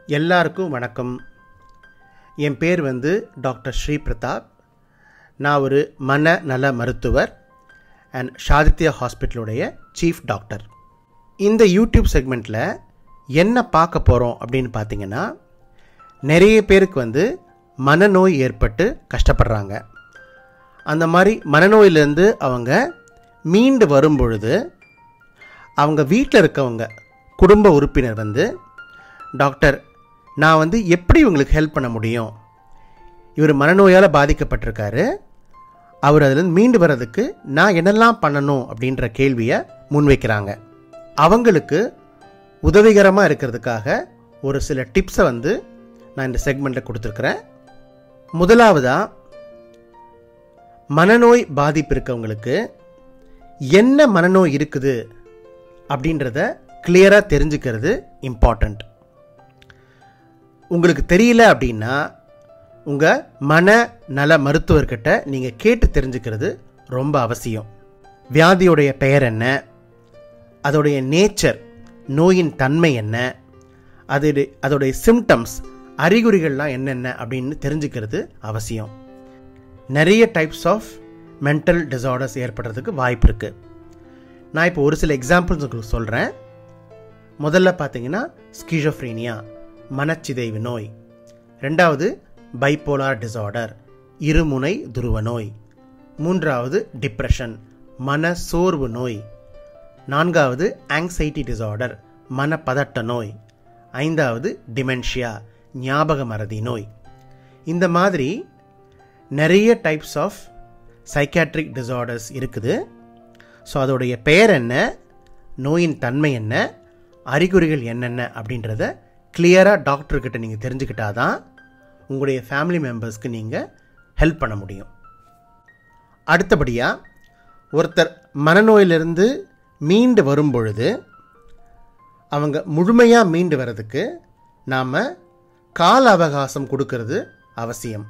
எல்லாருக்கும் வணக்கம் என் பேர் வந்து டாக்டர் ஸ்ரீ பிரதாப் நான் ஒரு மன நல மருத்துவர் அண்ட் ஷாதித்யா ஹாஸ்பிட்டலுடைய சீஃப் டாக்டர் இந்த யூடியூப் செக்மெண்ட்டில் என்ன பார்க்க போகிறோம் அப்படின்னு பார்த்தீங்கன்னா நிறைய பேருக்கு வந்து மனநோய் ஏற்பட்டு கஷ்டப்படுறாங்க அந்த மாதிரி மனநோயிலேருந்து அவங்க மீண்டு வரும் பொழுது அவங்க வீட்டில் இருக்கவங்க குடும்ப உறுப்பினர் வந்து டாக்டர் நான் வந்து எப்படி உங்களுக்கு ஹெல்ப் பண்ண முடியும் இவர் மனநோயால் பாதிக்கப்பட்டிருக்காரு அவர் அதுலேருந்து மீண்டு வர்றதுக்கு நான் என்னெல்லாம் பண்ணணும் அப்படின்ற கேள்வியை முன்வைக்கிறாங்க அவங்களுக்கு உதவிகரமாக இருக்கிறதுக்காக ஒரு சில டிப்ஸை வந்து நான் இந்த செக்மெண்ட்டில் கொடுத்துருக்குறேன் முதலாவதாக மனநோய் பாதிப்பு இருக்கவங்களுக்கு என்ன மனநோய் இருக்குது அப்படின்றத கிளியராக தெரிஞ்சுக்கிறது இம்பார்ட்டண்ட் உங்களுக்கு தெரியல அப்படின்னா உங்கள் மன நல மருத்துவர்கிட்ட நீங்கள் கேட்டு தெரிஞ்சுக்கிறது ரொம்ப அவசியம் வியாதியுடைய பெயர் என்ன அதோடைய நேச்சர் நோயின் தன்மை என்ன அது அதோடைய சிம்டம்ஸ் அறிகுறிகள்லாம் என்னென்ன அப்படின்னு தெரிஞ்சுக்கிறது அவசியம் நிறைய டைப்ஸ் ஆஃப் மென்டல் டிசார்டர்ஸ் ஏற்படுறதுக்கு வாய்ப்பு இருக்குது நான் இப்போ ஒரு சில எக்ஸாம்பிள்ஸ் உங்களுக்கு சொல்கிறேன் முதல்ல பார்த்தீங்கன்னா ஸ்கிஷோஃப்ரீனியா மனச்சிதைவு நோய் ரெண்டாவது பைப்போலார் டிசார்டர் இருமுனை துருவ நோய் மூன்றாவது டிப்ரெஷன் மன சோர்வு நோய் நான்காவது ஆங்ஸைட்டி டிசார்டர் மனப்பதட்ட நோய் ஐந்தாவது டிமென்ஷியா ஞாபக மறதி நோய் இந்த மாதிரி நிறைய டைப்ஸ் ஆஃப் சைக்காட்ரிக் டிசார்டர்ஸ் இருக்குது ஸோ அதோடைய பெயர் என்ன நோயின் தன்மை என்ன அறிகுறிகள் என்னென்ன அப்படின்றத கிளியராக டாக்டர்கிட்ட நீங்கள் தெரிஞ்சுக்கிட்டா தான் உங்களுடைய ஃபேமிலி மெம்பர்ஸ்க்கு நீங்கள் ஹெல்ப் பண்ண முடியும் அடுத்தபடியாக ஒருத்தர் மனநோயிலிருந்து மீண்டு வரும் பொழுது அவங்க முழுமையாக மீண்டு வர்றதுக்கு நாம் கால அவகாசம் கொடுக்கறது அவசியம்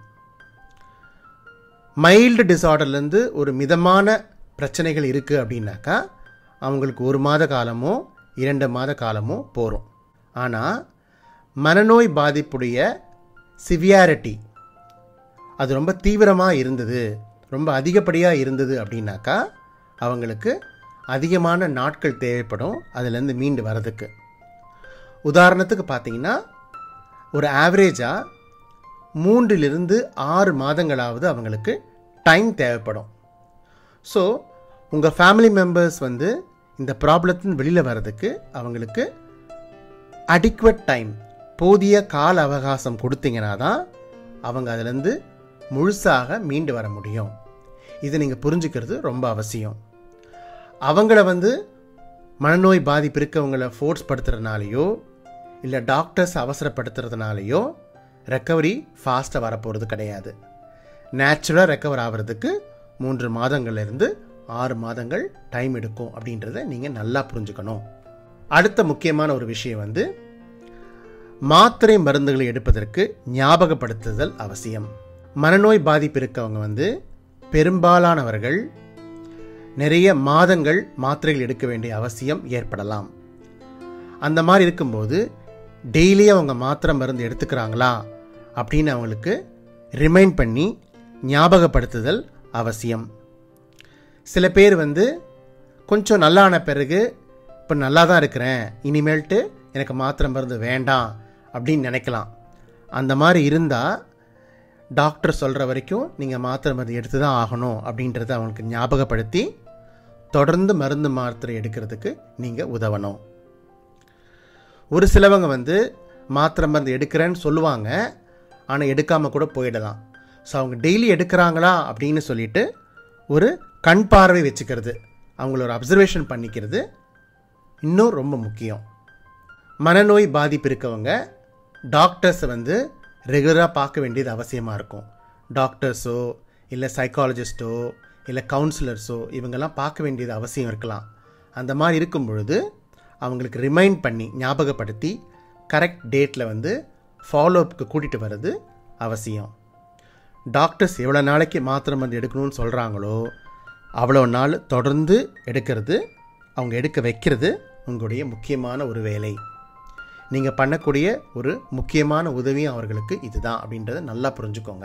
மைல்டு டிசார்டர்லேருந்து ஒரு மிதமான பிரச்சனைகள் இருக்குது அப்படின்னாக்கா அவங்களுக்கு ஒரு மாத காலமோ இரண்டு மாத காலமோ போகும் ஆனால் மனநோய் பாதிப்புடைய சிவியாரிட்டி அது ரொம்ப தீவிரமாக இருந்தது ரொம்ப அதிகப்படியாக இருந்தது அப்படின்னாக்கா அவங்களுக்கு அதிகமான நாட்கள் தேவைப்படும் அதுலேருந்து மீண்டு வரதுக்கு உதாரணத்துக்கு பார்த்தீங்கன்னா ஒரு ஆவரேஜாக மூன்றிலிருந்து ஆறு மாதங்களாவது அவங்களுக்கு டைம் தேவைப்படும் ஸோ உங்கள் ஃபேமிலி மெம்பர்ஸ் வந்து இந்த ப்ராப்ளத்தின் வெளியில் வர்றதுக்கு அவங்களுக்கு அடிக்குவட் டைம் போதிய கால அவகாசம் கொடுத்தீங்கன்னா தான் அவங்க அதுலேருந்து முழுசாக மீண்டு வர முடியும் இதை நீங்கள் புரிஞ்சுக்கிறது ரொம்ப அவசியம் அவங்கள வந்து மனநோய் பாதிப்பு இருக்கவங்கள ஃபோர்ஸ் படுத்துறதுனாலையோ இல்லை டாக்டர்ஸ் அவசரப்படுத்துறதுனாலையோ ரெக்கவரி ஃபாஸ்ட்டாக வரப்போகிறது கிடையாது நேச்சுரலாக ரெக்கவர் ஆகிறதுக்கு மூன்று மாதங்கள்லேருந்து ஆறு மாதங்கள் டைம் எடுக்கும் அப்படின்றத நீங்கள் நல்லா புரிஞ்சுக்கணும் அடுத்த முக்கியமான ஒரு விஷயம் வந்து மாத்திரை மருந்துகளை எடுப்பதற்கு ஞாபகப்படுத்துதல் அவசியம் மனநோய் பாதிப்பு இருக்கவங்க வந்து பெரும்பாலானவர்கள் நிறைய மாதங்கள் மாத்திரைகள் எடுக்க வேண்டிய அவசியம் ஏற்படலாம் அந்த மாதிரி இருக்கும்போது டெய்லி அவங்க மாத்திரை மருந்து எடுத்துக்கிறாங்களா அப்படின்னு அவங்களுக்கு ரிமைண்ட் பண்ணி ஞாபகப்படுத்துதல் அவசியம் சில பேர் வந்து கொஞ்சம் நல்லான பிறகு இப்போ நல்லா தான் இருக்கிறேன் இனிமேல்ட்டு எனக்கு மாத்திரை மருந்து வேண்டாம் அப்படின்னு நினைக்கலாம் அந்த மாதிரி இருந்தால் டாக்டர் சொல்கிற வரைக்கும் நீங்கள் மாத்திரை மருந்து எடுத்து தான் ஆகணும் அப்படின்றத அவங்களுக்கு ஞாபகப்படுத்தி தொடர்ந்து மருந்து மாத்திரை எடுக்கிறதுக்கு நீங்கள் உதவணும் ஒரு சிலவங்க வந்து மாத்திரை மருந்து எடுக்கிறேன்னு சொல்லுவாங்க ஆனால் எடுக்காமல் கூட போயிடலாம் ஸோ அவங்க டெய்லி எடுக்கிறாங்களா அப்படின்னு சொல்லிட்டு ஒரு கண் பார்வை வச்சுக்கிறது அவங்கள ஒரு அப்சர்வேஷன் பண்ணிக்கிறது இன்னும் ரொம்ப முக்கியம் மனநோய் பாதிப்பு இருக்கவங்க டாக்டர்ஸை வந்து ரெகுலராக பார்க்க வேண்டியது அவசியமாக இருக்கும் டாக்டர்ஸோ இல்லை சைக்காலஜிஸ்ட்டோ இல்லை கவுன்சிலர்ஸோ இவங்கெல்லாம் பார்க்க வேண்டியது அவசியம் இருக்கலாம் அந்த மாதிரி இருக்கும் பொழுது அவங்களுக்கு ரிமைண்ட் பண்ணி ஞாபகப்படுத்தி கரெக்ட் டேட்டில் வந்து ஃபாலோஅப்க்கு கூட்டிகிட்டு வர்றது அவசியம் டாக்டர்ஸ் எவ்வளோ நாளைக்கு மாத்திரை மருந்து எடுக்கணும்னு சொல்கிறாங்களோ அவ்வளோ நாள் தொடர்ந்து எடுக்கிறது அவங்க எடுக்க வைக்கிறது உங்களுடைய முக்கியமான ஒரு வேலை நீங்கள் பண்ணக்கூடிய ஒரு முக்கியமான உதவியும் அவர்களுக்கு இதுதான் அப்படின்றத நல்லா புரிஞ்சுக்கோங்க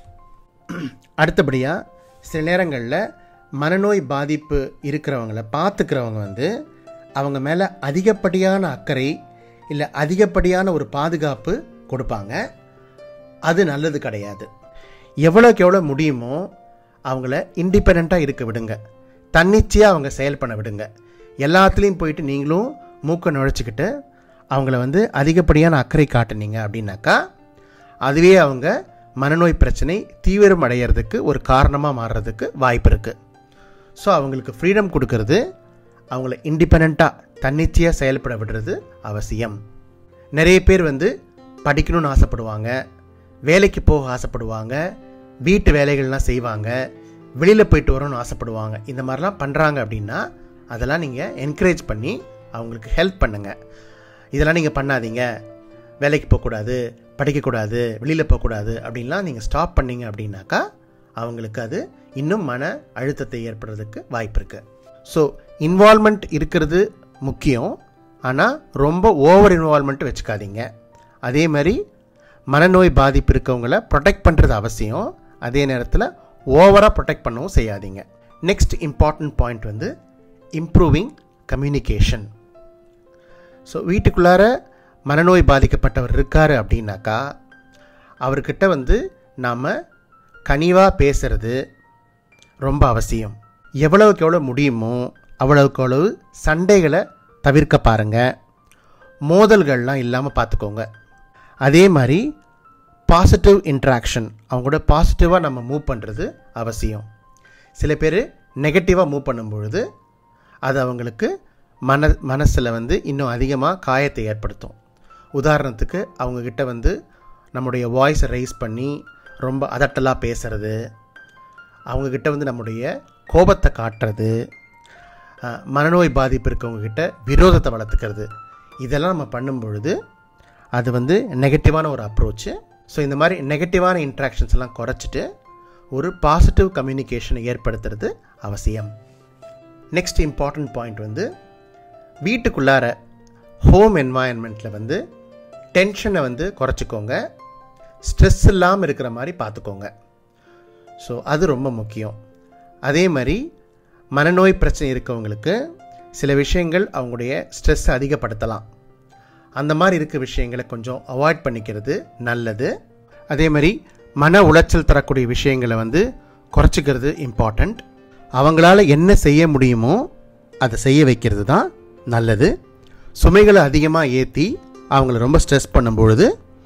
அடுத்தபடியாக சில நேரங்களில் மனநோய் பாதிப்பு இருக்கிறவங்கள பார்த்துக்கிறவங்க வந்து அவங்க மேலே அதிகப்படியான அக்கறை இல்லை அதிகப்படியான ஒரு பாதுகாப்பு கொடுப்பாங்க அது நல்லது கிடையாது எவ்வளோக்கு எவ்வளோ முடியுமோ அவங்கள இண்டிபெண்ட்டாக இருக்க விடுங்க தன்னிச்சையாக அவங்க செயல் பண்ண விடுங்க எல்லாத்துலேயும் போயிட்டு நீங்களும் மூக்கை நுழைச்சிக்கிட்டு அவங்கள வந்து அதிகப்படியான அக்கறை காட்டுனீங்க அப்படின்னாக்கா அதுவே அவங்க மனநோய் பிரச்சனை தீவிரம் அடையிறதுக்கு ஒரு காரணமாக மாறுறதுக்கு வாய்ப்பு இருக்குது ஸோ அவங்களுக்கு ஃப்ரீடம் கொடுக்கறது அவங்கள இண்டிபெண்ட்டாக தன்னிச்சையாக செயல்பட விடுறது அவசியம் நிறைய பேர் வந்து படிக்கணும்னு ஆசைப்படுவாங்க வேலைக்கு போக ஆசைப்படுவாங்க வீட்டு வேலைகள்லாம் செய்வாங்க வெளியில் போயிட்டு வரணும்னு ஆசைப்படுவாங்க இந்த மாதிரிலாம் பண்ணுறாங்க அப்படின்னா அதெல்லாம் நீங்கள் என்கரேஜ் பண்ணி அவங்களுக்கு ஹெல்ப் பண்ணுங்கள் இதெல்லாம் நீங்கள் பண்ணாதீங்க வேலைக்கு போகக்கூடாது படிக்கக்கூடாது வெளியில் போகக்கூடாது அப்படின்லாம் நீங்கள் ஸ்டாப் பண்ணீங்க அப்படின்னாக்கா அவங்களுக்கு அது இன்னும் மன அழுத்தத்தை ஏற்படுறதுக்கு வாய்ப்பு இருக்குது ஸோ இன்வால்மெண்ட் இருக்கிறது முக்கியம் ஆனால் ரொம்ப ஓவர் இன்வால்மெண்ட் வச்சுக்காதீங்க அதே மாதிரி மனநோய் பாதிப்பு இருக்கவங்கள ப்ரொடெக்ட் பண்ணுறது அவசியம் அதே நேரத்தில் ஓவராக ப்ரொடெக்ட் பண்ணவும் செய்யாதீங்க நெக்ஸ்ட் இம்பார்ட்டன்ட் பாயிண்ட் வந்து இம்ப்ரூவிங் கம்யூனிகேஷன் ஸோ வீட்டுக்குள்ளார மனநோய் பாதிக்கப்பட்டவர் இருக்கார் அப்படின்னாக்கா அவர்கிட்ட வந்து நாம் கனிவாக பேசுறது ரொம்ப அவசியம் எவ்வளவுக்கு எவ்வளோ முடியுமோ அவ்வளவுக்கு அவ்வளவு சண்டைகளை தவிர்க்க பாருங்கள் மோதல்கள்லாம் இல்லாமல் பார்த்துக்கோங்க அதே மாதிரி பாசிட்டிவ் இன்ட்ராக்ஷன் அவங்க கூட பாசிட்டிவாக நம்ம மூவ் பண்ணுறது அவசியம் சில பேர் நெகட்டிவாக மூவ் பண்ணும்பொழுது அது அவங்களுக்கு மன மனசில் வந்து இன்னும் அதிகமாக காயத்தை ஏற்படுத்தும் உதாரணத்துக்கு அவங்கக்கிட்ட வந்து நம்முடைய வாய்ஸை ரைஸ் பண்ணி ரொம்ப அதட்டலாக பேசுறது அவங்கக்கிட்ட வந்து நம்முடைய கோபத்தை காட்டுறது அஹ், மனநோய் பாதிப்பு இருக்கவங்கக்கிட்ட விரோதத்தை வளர்த்துக்கிறது இதெல்லாம் நம்ம பண்ணும் பொழுது அது வந்து நெகட்டிவான ஒரு அப்ரோச்சு ஸோ இந்த மாதிரி நெகட்டிவான இன்ட்ராக்ஷன்ஸ் எல்லாம் குறைச்சிட்டு ஒரு பாசிட்டிவ் கம்யூனிகேஷனை ஏற்படுத்துறது அவசியம் நெக்ஸ்ட் இம்பார்ட்டன்ட் பாயிண்ட் வந்து வீட்டுக்குள்ளார ஹோம் என்வாயன்மெண்ட்டில் வந்து டென்ஷனை வந்து குறைச்சிக்கோங்க ஸ்ட்ரெஸ் இல்லாமல் இருக்கிற மாதிரி பார்த்துக்கோங்க ஸோ அது ரொம்ப முக்கியம் அதே மாதிரி மனநோய் பிரச்சனை இருக்கவங்களுக்கு சில விஷயங்கள் அவங்களுடைய ஸ்ட்ரெஸ்ஸை அதிகப்படுத்தலாம் அந்த மாதிரி இருக்க விஷயங்களை கொஞ்சம் அவாய்ட் பண்ணிக்கிறது நல்லது அதே மாதிரி மன உளைச்சல் தரக்கூடிய விஷயங்களை வந்து குறைச்சிக்கிறது இம்பார்ட்டண்ட் அவங்களால என்ன செய்ய முடியுமோ அதை செய்ய வைக்கிறது தான் நல்லது சுமைகளை அதிகமாக ஏற்றி அவங்கள ரொம்ப ஸ்ட்ரெஸ் பண்ணும்பொழுது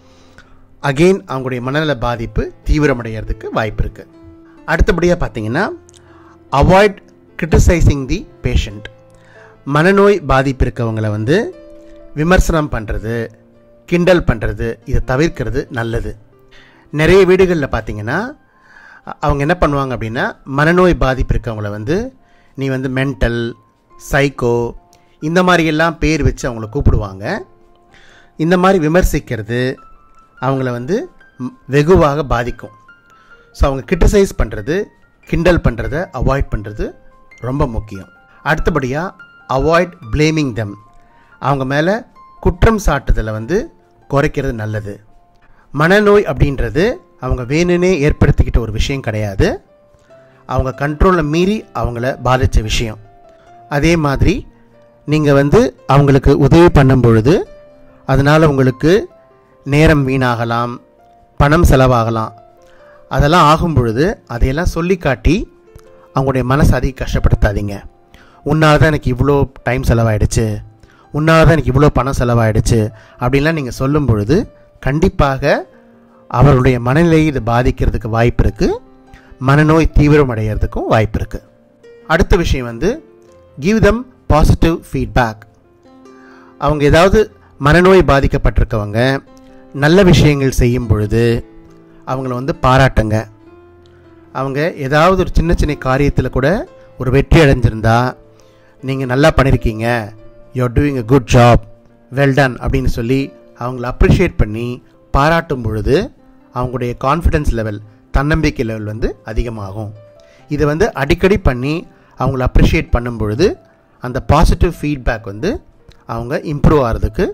அகெயின் அவங்களுடைய மனநல பாதிப்பு தீவிரமடைகிறதுக்கு வாய்ப்பு இருக்குது அடுத்தபடியாக பார்த்தீங்கன்னா அவாய்ட் கிரிட்டிசைசிங் தி பேஷண்ட் மனநோய் பாதிப்பு இருக்கவங்களை வந்து விமர்சனம் பண்ணுறது கிண்டல் பண்ணுறது இதை தவிர்க்கிறது நல்லது நிறைய வீடுகளில் பார்த்தீங்கன்னா அ- அவங்க என்ன பண்ணுவாங்க அப்படின்னா மனநோய் பாதிப்பு இருக்கவங்கள வந்து நீ வந்து மென்டல் சைக்கோ இந்த மாதிரியெல்லாம் பேர் வச்சு அவங்கள கூப்பிடுவாங்க இந்த மாதிரி விமர்சிக்கிறது அவங்கள வந்து ம், வெகுவாக பாதிக்கும் ஸோ அவங்க கிரிட்டிசைஸ் பண்ணுறது கிண்டல் பண்ணுறத அவாய்ட் பண்ணுறது ரொம்ப முக்கியம் அடுத்தபடியாக அவாய்ட் blaming them அவங்க மேலே குற்றம் சாட்டுதலை வந்து குறைக்கிறது நல்லது மனநோய் அப்படின்றது அவங்க வேணும்னே ஏற்படுத்திக்கிட்ட ஒரு விஷயம் கிடையாது அவங்க கண்ட்ரோலில் மீறி அவங்கள பாதித்த விஷயம் அதே மாதிரி நீங்கள் வந்து அவங்களுக்கு உதவி பண்ணும் பொழுது அதனால் உங்களுக்கு நேரம் வீணாகலாம் பணம் செலவாகலாம் அதெல்லாம் ஆகும் பொழுது அதையெல்லாம் சொல்லி காட்டி அவங்களுடைய மனசை அதிக கஷ்டப்படுத்தாதீங்க உன்னால் தான் எனக்கு இவ்வளோ டைம் செலவாயிடுச்சு உன்னால் தான் எனக்கு இவ்வளோ பணம் செலவாயிடுச்சு அப்படின்லாம் நீங்கள் சொல்லும் பொழுது கண்டிப்பாக அவருடைய மனநிலையை இது பாதிக்கிறதுக்கு வாய்ப்பு இருக்குது மனநோய் தீவிரமடைகிறதுக்கும் வாய்ப்பு இருக்குது அடுத்த விஷயம் வந்து கிவ் தம் பாசிட்டிவ் ஃபீட்பேக் அவங்க ஏதாவது மனநோய் பாதிக்கப்பட்டிருக்கவங்க நல்ல விஷயங்கள் செய்யும் பொழுது அவங்கள வந்து பாராட்டுங்க அவங்க ஏதாவது ஒரு சின்ன சின்ன காரியத்தில் கூட ஒரு வெற்றி அடைஞ்சிருந்தா நீங்கள் நல்லா பண்ணியிருக்கீங்க you are doing a good job well done அப்படின்னு சொல்லி அவங்கள அப்ரிஷியேட் பண்ணி பாராட்டும் பொழுது அவங்களுடைய கான்ஃபிடன்ஸ் லெவல் தன்னம்பிக்கை லெவல் வந்து அதிகமாகும் இதை வந்து அடிக்கடி பண்ணி அவங்கள அப்ரிஷியேட் பண்ணும் பொழுது அந்த பாசிட்டிவ் ஃபீட்பேக் வந்து அவங்க இம்ப்ரூவ் ஆகிறதுக்கு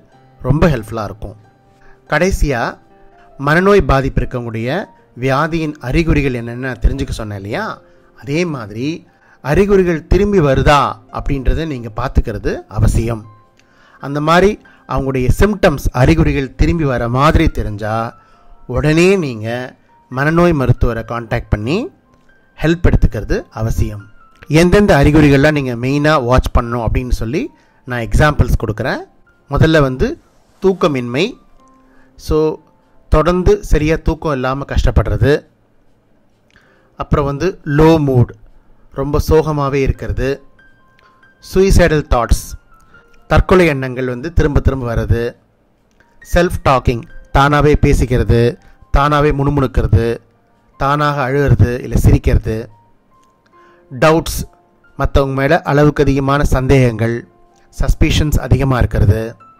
ரொம்ப ஹெல்ப்ஃபுல்லாக இருக்கும் கடைசியாக மனநோய் பாதிப்பு இருக்கக்கூடிய வியாதியின் அறிகுறிகள் என்னென்ன தெரிஞ்சுக்க சொன்னேன் இல்லையா அதே மாதிரி அறிகுறிகள் திரும்பி வருதா அப்படின்றத நீங்கள் பார்த்துக்கிறது அவசியம் அந்த மாதிரி அவங்களுடைய சிம்டம்ஸ் அறிகுறிகள் திரும்பி வர மாதிரி தெரிஞ்சால் உடனே நீங்கள் மனநோய் மருத்துவரை காண்டாக்ட் பண்ணி ஹெல்ப் எடுத்துக்கிறது அவசியம் எந்தெந்த அறிகுறிகள்லாம் நீங்கள் மெயினாக வாட்ச் பண்ணணும் அப்படின்னு சொல்லி நான் எக்ஸாம்பிள்ஸ் கொடுக்குறேன் முதல்ல வந்து தூக்கமின்மை ஸோ தொடர்ந்து சரியாக தூக்கம் இல்லாமல் கஷ்டப்படுறது அப்புறம் வந்து லோ மூட் ரொம்ப சோகமாகவே இருக்கிறது சூயிசைடல் தாட்ஸ் தற்கொலை எண்ணங்கள் வந்து திரும்ப திரும்ப வர்றது செல்ஃப் டாக்கிங் தானாகவே பேசிக்கிறது தானாகவே முணுமுணுக்கிறது தானாக அழுகிறது இல்லை சிரிக்கிறது டவுட்ஸ் மற்றவங்க மேலே அளவுக்கு அதிகமான சந்தேகங்கள் சஸ்பிஷன்ஸ் அதிகமாக இருக்கிறது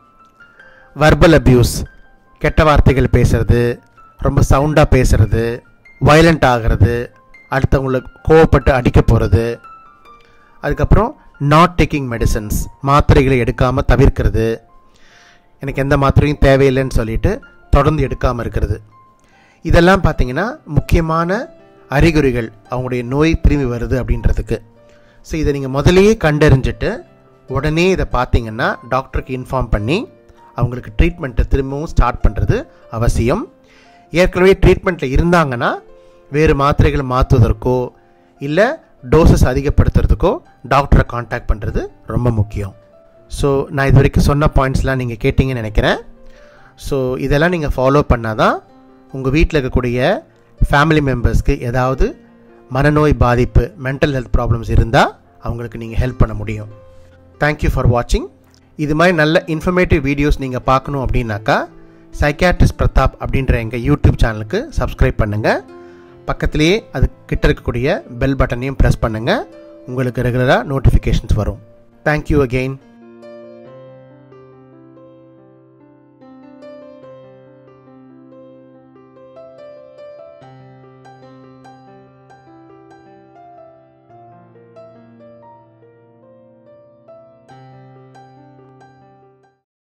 வர்பல் அப்யூஸ் கெட்ட வார்த்தைகள் பேசுறது ரொம்ப சவுண்டாக பேசுறது வயலண்ட் ஆகிறது அடுத்தவங்களை கோவப்பட்டு அடிக்க போகிறது அதுக்கப்புறம் நாட் டேக்கிங் மெடிசன்ஸ் மாத்திரைகளை எடுக்காமல் தவிர்க்கிறது எனக்கு எந்த மாத்திரையும் தேவையில்லைன்னு சொல்லிட்டு தொடர்ந்து எடுக்காமல் இருக்கிறது இதெல்லாம் பார்த்தீங்கன்னா முக்கியமான அறிகுறிகள் அவங்களுடைய நோய் திரும்பி வருது அப்படின்றதுக்கு ஸோ இதை நீங்கள் முதலையே கண்டறிஞ்சிட்டு உடனே இதை பார்த்தீங்கன்னா டாக்டருக்கு இன்ஃபார்ம் பண்ணி அவங்களுக்கு ட்ரீட்மெண்ட்டை திரும்பவும் ஸ்டார்ட் பண்ணுறது அவசியம் ஏற்கனவே ட்ரீட்மெண்ட்டில் இருந்தாங்கன்னா வேறு மாத்திரைகளை மாற்றுவதற்கோ இல்லை டோசஸ் அதிகப்படுத்துறதுக்கோ டாக்டரை காண்டாக்ட் பண்ணுறது ரொம்ப முக்கியம் ஸோ நான் இது வரைக்கும் சொன்ன பாயிண்ட்ஸ்லாம் நீங்கள் கேட்டிங்கன்னு நினைக்கிறேன் ஸோ இதெல்லாம் நீங்கள் ஃபாலோ பண்ணால் தான் உங்கள் வீட்டில் இருக்கக்கூடிய ஃபேமிலி மெம்பர்ஸ்க்கு ஏதாவது மனநோய் பாதிப்பு மென்டல் ஹெல்த் ப்ராப்ளம்ஸ் இருந்தால் அவங்களுக்கு நீங்கள் ஹெல்ப் பண்ண முடியும் தேங்க்யூ ஃபார் வாட்சிங் இது மாதிரி நல்ல இன்ஃபர்மேட்டிவ் வீடியோஸ் நீங்கள் பார்க்கணும் அப்படின்னாக்கா சைக்காட்ரிஸ்ட் பிரதாப் அப்படின்ற எங்கள் யூடியூப் சேனலுக்கு சப்ஸ்கிரைப் பண்ணுங்கள் பக்கத்துலேயே அது கிட்ட இருக்கக்கூடிய பெல் பட்டனையும் ப்ரெஸ் பண்ணுங்கள் உங்களுக்கு ரெகுலராக நோட்டிஃபிகேஷன்ஸ் வரும் தேங்க்யூ அகெயின்